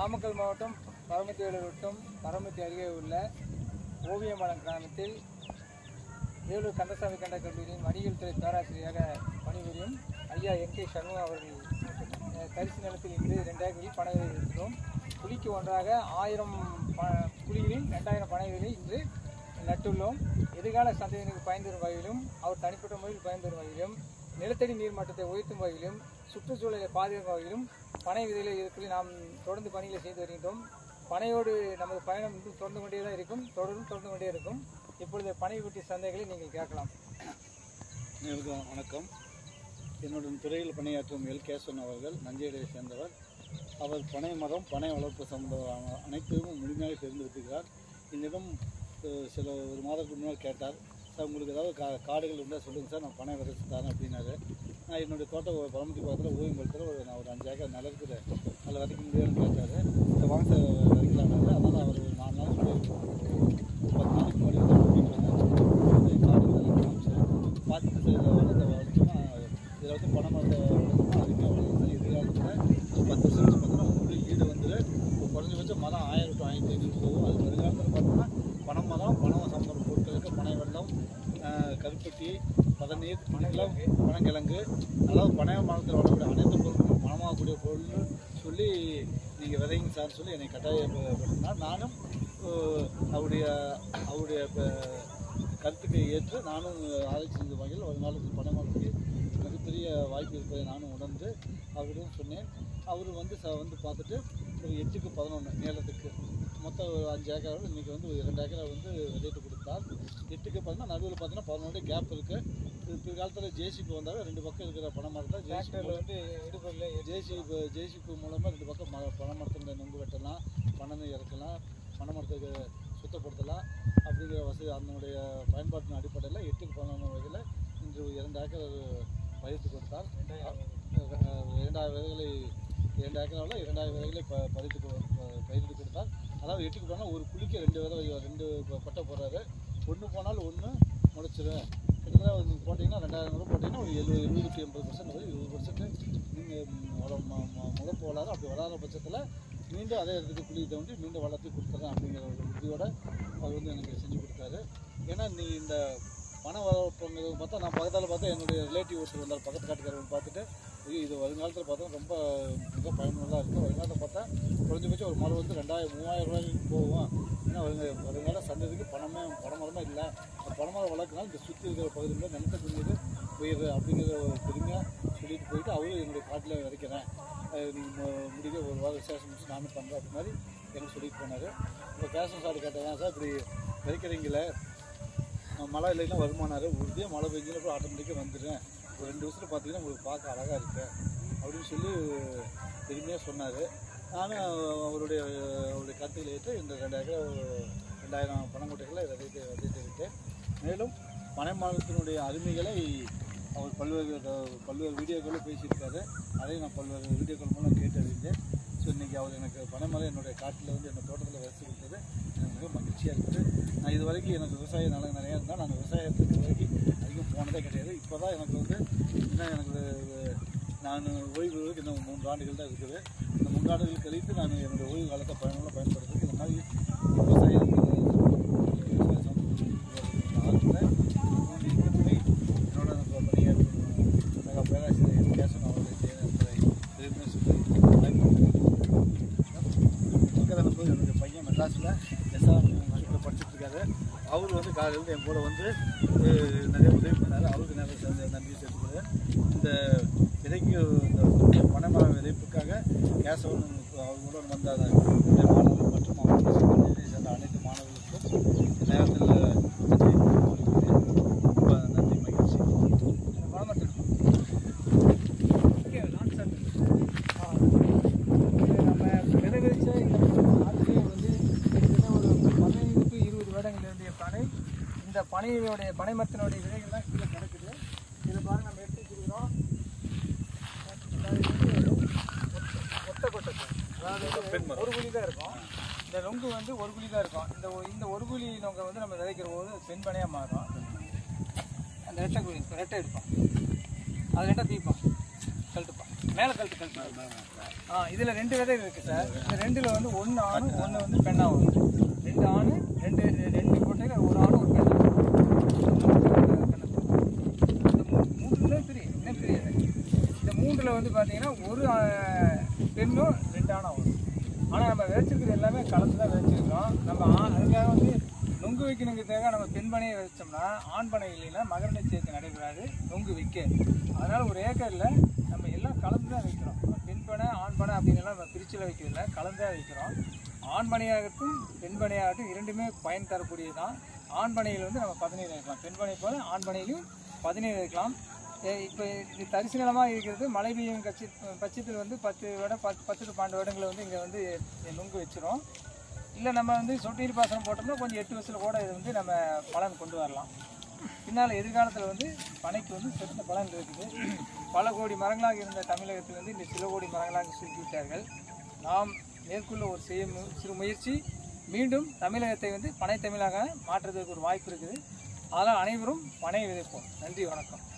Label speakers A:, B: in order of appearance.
A: நாமக்கல் மாவட்டம் பரமத்தி வேலூர் வட்டம் பரமத்தி அருகே உள்ள ஓவியமலம் கிராமத்தில் வேலூர் கந்தசாமி கண்ட கல்லூரியின் வணிகல் துறை பேராசிரியராக பணிபுரியும் ஐயா என் கே சண்முகம் அவர்கள் அஹ், தரிசு நிலத்தில் இன்று ரெண்டு ஏக்கரில் பனை விதை இருக்கிறோம் குழிக்கு ஒன்றாக ஆயிரம் ப குழிகளில் ரெண்டாயிரம் பனை விதை இன்று நட்டுள்ளோம் எதிர்கால சந்ததியினருக்கு பயன் தரும் வகையிலும் அவர் தனிப்பட்ட முறையில் பயன் தரும் வகையிலும் நிலத்தடி நீர் மட்டத்தை உயர்த்தும் வகையிலும் சுற்றுச்சூழலை பாதுகாக்கும் வகையிலும் பனை விதைகளை இருக்கிற நாம் தொடர்ந்து பணிகளை செய்து வருகின்றோம் பனையோடு நமது பயணம் இன்னும் தொடர்ந்து கொண்டே தான் இருக்கும் தொடர்ந்து தொடர்ந்து கொண்டே இருக்கும் இப்பொழுது பனை குட்டி சந்தைகளை நீங்கள் கேட்கலாம்
B: அனைவருக்கும் வணக்கம் என்னுடன் துறையில் பணியாற்றும் எல் கேசவன் அவர்கள் நஞ்சையடையை சேர்ந்தவர் அவர் பனை மரம் பனை வளர்ப்பு சம்பந்தமான அனைத்தையும் முழுமையாக தெரிந்து வைத்திருக்கிறார் என்னிடம் அஹ், சில ஒரு மாதத்துக்கு முன்னால் கேட்டார் சார் உங்களுக்கு ஏதாவது கா காடுகள் இருந்தால் சொல்லுங்கள் சார் நான் பனை விதைச்சு தரேன் அப்படின்னாரு நான் என்னுடைய தோட்டம் ஒரு பரமத்தி பக்கத்தில் ஓய்வு பக்கத்தில் ஒரு நான் ஒரு அஞ்சு ஏக்கர் நிலம் இருக்குது அதில் விதைக்க முடியாதுன்னு கேட்டார் இந்த வாங்க சார் விதைக்கலாம்னாரு அதனால் அவர் ஒரு நாலு நாள் பத்து நாளைக்கு முன்னாடி வந்து கூட்டிகிட்டு வந்தாச்சு காடு இதெல்லாம் காமிச்சார் பார்த்துட்டு சரி இதை வளர்த்த வளர்த்தோம்னா இதில் வந்து பனை மரத்தை வளர்த்தோம்னா அருமையாக வளர்ந்து எதிர்காலத்தில் ஒரு பத்து வருஷம் கழிச்சு பார்த்தோம்னா உங்களுக்கு ஈடு வந்துரு இப்போ குறைஞ்சபட்சம் மரம் ஆயிரம் டு ஆயிரத்தி ஐநூறு போகும் அது வருங்காலத்தில் பார்த்தோம்னா பனை மரம் பணம் சம்பந்த பொருட்களுக்கு பனை வெள்ளம் ஆஹ், கருப்பட்டி பதநீர் இதெல்லாம் பனங்கிழங்கு அதாவது பனை மரத்தில் வளரக்கூடிய அனைத்து பொருட்களும் பணமாகக்கூடிய பொருள்னு சொல்லி நீங்கள் விதைங்க சார்னு சொல்லி என்னை கட்டாயப்படுத்தினார் நானும் ஆஹ், அவருடைய அவருடைய ப- கருத்துக்களை ஏற்று நானும் ஆராய்ச்சி செய்த வகையில் வருங்காலத்தில் பனை மரத்துக்கு மிகப்பெரிய வாய்ப்பு இருப்பதை நானும் உணர்ந்து அவரிடம் சொன்னேன் அவர் வந்து ச வந்து பார்த்துட்டு ஒரு எட்டுக்கு பதினொன்று நீளத்துக்கு மொத்தம் ஒரு அஞ்சு ஏக்கர் இன்றைக்கி வந்து ஒரு இரண்டு ஏக்கரை வந்து விதைட்டு கொடுத்தார் எட்டுக்கு பார்த்தீங்கன்னா நடுவில் பார்த்தீங்கன்னா பதினொன்று கேப் இருக்குது பிற்காலத்தில் ஜேசிபி வந்தாலும் ரெண்டு பக்கம் இருக்கிற பனை மரத்தை ஜேசிபி
A: டிராக்டரில் வந்து இடுபொருள்
B: ஜேசிபி ஜேசிபி மூலமாக ரெண்டு பக்கம் மர பனை மரத்தில் நொங்கு வெட்டலாம் பனை இறக்கலாம் பனை மரத்துக்கு சுத்தப்படுத்தலாம் அப்படிங்கிற வசதி அதனுடைய பயன்பாட்டின் அடிப்படையில் எட்டுக்கு பதினொன்று வகையில் இன்று இரண்டு ஏக்கர் பயிர்த்து கொடுத்தார் அஹ் இரண்டாயிரம் விதைகளை இரண்டு ஏக்கராவில் இரண்டாயிரம் விதைகளை ப பறித்து கொ- ப- பயிரிட்டு கொடுத்தார் அதாவது எட்டுக்கு போனால் ஒரு குழிக்கு ரெண்டு விதை வை- ரெண்டு ப- பட்டை போடுறாரு ஒன்று போனால் ஒன்று முளைச்சிரும் கிட்டத்தட்ட நீங்கள் போட்டிங்கன்னா ரெண்டாயிரம் ரூபா போட்டிங்கன்னா ஒரு எழுபது எழுபது டு எண்பது பர்சன்ட் வரை இருபது பர்சன்ட் நீங்கள் முளைப்பு வளராது அப்படி வளராத பட்சத்தில் மீண்டும் அதே இடத்துக்கு குழி தோண்டி மீண்டும் வளர்த்து கொடுத்துறேன் அப்படிங்கிற ஒரு உறுதியோட அவர் வந்து எனக்கு செஞ்சு கொடுத்தாரு ஏன்னா நீ இந்த பண வளர்ப்புங்கிறது பார்த்தா நான் பக்கத்தில் பார்த்தா என்னுடைய ரிலேட்டிவ் ஒருத்தர் வந்தார் பக்கத்து காட்டுக்காரர் பார்த்துட்டு ஐயோ இது வருங்காலத்தில் பார்த்தா ரொம்ப மிக பயனுள்ளதாக இருக்குது வருங்காலத்தில் பார்த்தா குறைஞ்சபட்சம் ஒரு மரம் வந்து ரெண்டாயிரம் மூவாயிரம் ரூபாய்க்கு போகும் ஏன்னா வருங்க வருங்கால சந்ததிக்கு பணமே பணமரமே இல்லை அந்த பணமரம் வளர்க்கனால இந்த சுற்றி இருக்கிற பகுதியில் நிலத்துக்கு மீது உயிர் அப்படிங்கிற ஒரு பெருமையாக சொல்லிட்டு போயிட்டு அவரும் என்னுடைய காட்டில் விதைக்கிறேன் நீங்கள் முடிக்க ஒரு வாரம் விசேஷம் முடிச்சு நானும் பண்ணுறேன் அப்படி மாதிரி எனக்கு சொல்லிட்டு போனார் இப்போ கேஷன் சார் கேட்டதான் சார் இப்படி விதைக்கிறீங்களே அஹ் மழை இல்லைன்னா வருமானாரு உறுதியாக மழை பெஞ்சில் அப்புறம் ஆட்டோமேட்டிக்காக வந்துடுறேன் ஒரு ரெண்டு வருஷத்தில் பார்த்தீங்கன்னா உங்களுக்கு பார்க்க அழகாக இருக்கு அப்படின்னு சொல்லி பெருமையாக சொன்னார் நானும் அவருடைய அவருடைய கருத்துக்களை ஏற்று இந்த ரெண்டு ஏக்கர் ரெண்டாயிரம் பணங்கொட்டைகளை விதைத்து விதைத்து விட்டேன் மேலும் பனை மாநிலத்தினுடைய அருமைகளை அவர் பல்வேறு பல்வேறு வீடியோக்களும் பேசியிருக்காரு அதையும் நான் பல்வேறு வீடியோக்கள் மூலம் கேட்டு அறிந்தேன் ஸோ இன்றைக்கி அவர் எனக்கு பனைமரம் என்னுடைய காட்டில் வந்து என்னோட தோட்டத்தில் விதைச்சு கொடுத்தது எனக்கு மிக மகிழ்ச்சியாக இருக்குது நான் இது வரைக்கும் எனக்கு விவசாய நிலம் நிறையா இருந்தால் நான் விவசாயத்துக்கு வரைக்கும் அதிகம் போனதே கிடையாது இப்போ தான் எனக்கு வந்து இன்னும் எனக்கு இது- நான் ஓய்வு பெறுவதற்கு இன்னும் மூன்று ஆண்டுகள் தான் இருக்குது இந்த மூன்று ஆண்டுகள் கழித்து நான் என்னுடைய ஓய்வு காலத்தை பயனுள்ள பயன்படுத்துறதுக்கு இந்த மாதிரி விவசாயத்துக்கு விவசாய சம்பந்தப்பட்ட ஆர்வத்தில் போய் என்னோட எனக்கு பணியாற்றும் சக பேராசிரியர் கேசவன் அவர்களை செய்ய பெருமை சொல்லி வாய்ப்பு போது என்னுடைய பையன் மெட்ராஸில் எஸ்ஆர் யூனிவர்சிட்டியில் படிச்சுட்டு இருக்காரு அவர் வந்து காலையிலேருந்து என் கூட வந்து அஹ், நிறைய உதவி பண்ணார் அவருக்கு நிறைய சேர்ந்து நன்றி சேர்த்துக்கிறேன் இந்த விதைக்கு இந்த பனைமரம் விதைப்புக்காக கேசவன் அவர்களுடன் வந்த அந்த என்னுடைய மாணவர்கள் மற்றும் அவருடைய சேர்ந்த சேர்ந்த அனைத்து மாணவர்களுக்கும் இந்த நேரத்தில் நன்றி தெரிவித்துக் கொள்கிறேன். ரொம்ப நன்றி மகிழ்ச்சி
A: வளமட்டம் ஓகே லான்ச் ஆ இது நம்ம விதை விதைச்ச இந்த ஆற்றிலே வந்து கிட்டத்தட்ட ஒரு பதினைந்து டு இருபது வருடங்களுடைய பனை இந்த பனையினுடைய பனை மரத்தினுடைய விதைகள்லாம் கீழே கிடக்குது இதை பாருங்க நம்ம எடுத்து வச்சுருக்கிறோம் ஒத்த கொட்டை அதாவது வந்து ஒரு குழி தான் இருக்கும் இந்த நொங்கு வந்து ஒரு குழி தான் இருக்கும் இந்த ஒ- இந்த ஒரு குழி நொங்கை வந்து நம்ம விதைக்கிற போது பெண் பனையாக மாறும் அந்த ரெட்டை குழி ரெட்டை எடுப்போம் அது ரெட்டை தீப்போம் சொல்லிட்டுப்பா மேலே கழுத்து கழுத்து ஆ இதில் ரெண்டு விதை இருக்குது சார் இந்த ரெண்டில் வந்து ஒன்று ஆணு ஒன்று வந்து பெண்ணாக வரும் ரெண்டு ஆணு ரெண்டு ரெண்டு கொட்டையில் ஒரு ஆணு ஒரு பெண்ணாக மூன்று பெரிய என்ன பெரிய இந்த மூன்றில் வந்து பார்த்தீங்கன்னா ஒரு ஆ, பெண்ணும் ரெண்டு ஆணும் வரும் ஆனால் நம்ம விதைச்சிருக்கிறது எல்லாமே கலந்து தான் விதைச்சிருக்கிறோம் நம்ம ஆ- அதுக்காக வந்து நொங்கு வைக்கணுங்கிறதுக்காக நம்ம பெண் பனையை வச்சோம்னா ஆண் பனை இல்லைன்னா மகரந்த சேர்க்கை நடைபெறாது நொங்கு வைக்க அதனால் ஒரு ஏக்கரில் நம்ம எல்லாம் கலந்து தான் வைக்கிறோம் பெண் பனை ஆண் பனை அப்படின்னு எல்லாம் நம்ம பிரிச்சில் வைக்கிறதில்ல கலந்து தான் வைக்கிறோம் ஆண் பனையாகட்டும் பெண் பனையாகட்டும் இரண்டுமே பயன் தரக்கூடியது தான் ஆண் பனையில் வந்து நம்ம பதினேழு வைக்கலாம் பெண் பனை போல ஆண் பனையிலையும் பதினேழு வைக்கலாம் இப்போ இது தரிசு நிலமாக இருக்கிறது மழை பெய்யும் கட்சி பட்சத்தில் வந்து பத்து வருடம் பத்து பத்து to பன்னெண்டு வருடங்களை வந்து இங்கே வந்து நுங்கு வச்சிரும் இல்லை நம்ம வந்து சொட்டு நீர் பாசனம் போட்டோம்னா கொஞ்சம் எட்டு வருஷத்தில் கூட இது வந்து நம்ம பலன் கொண்டு வரலாம் பின்னால் எதிர்காலத்தில் வந்து பனைக்கு வந்து சிறந்த பலன் இருக்குது பல கோடி மரங்களாக இருந்த தமிழகத்தில் வந்து இந்த சில கோடி மரங்களாக சுருக்கி விட்டார்கள் நாம் மேற்கொள்ள ஒரு செய்ய மு- சிறு முயற்சி மீண்டும் தமிழகத்தை வந்து பனை தமிழாக மாற்றுறதுக்கு ஒரு வாய்ப்பு இருக்குது அதனால் அனைவரும் பனை விதைப்போம் நன்றி வணக்கம்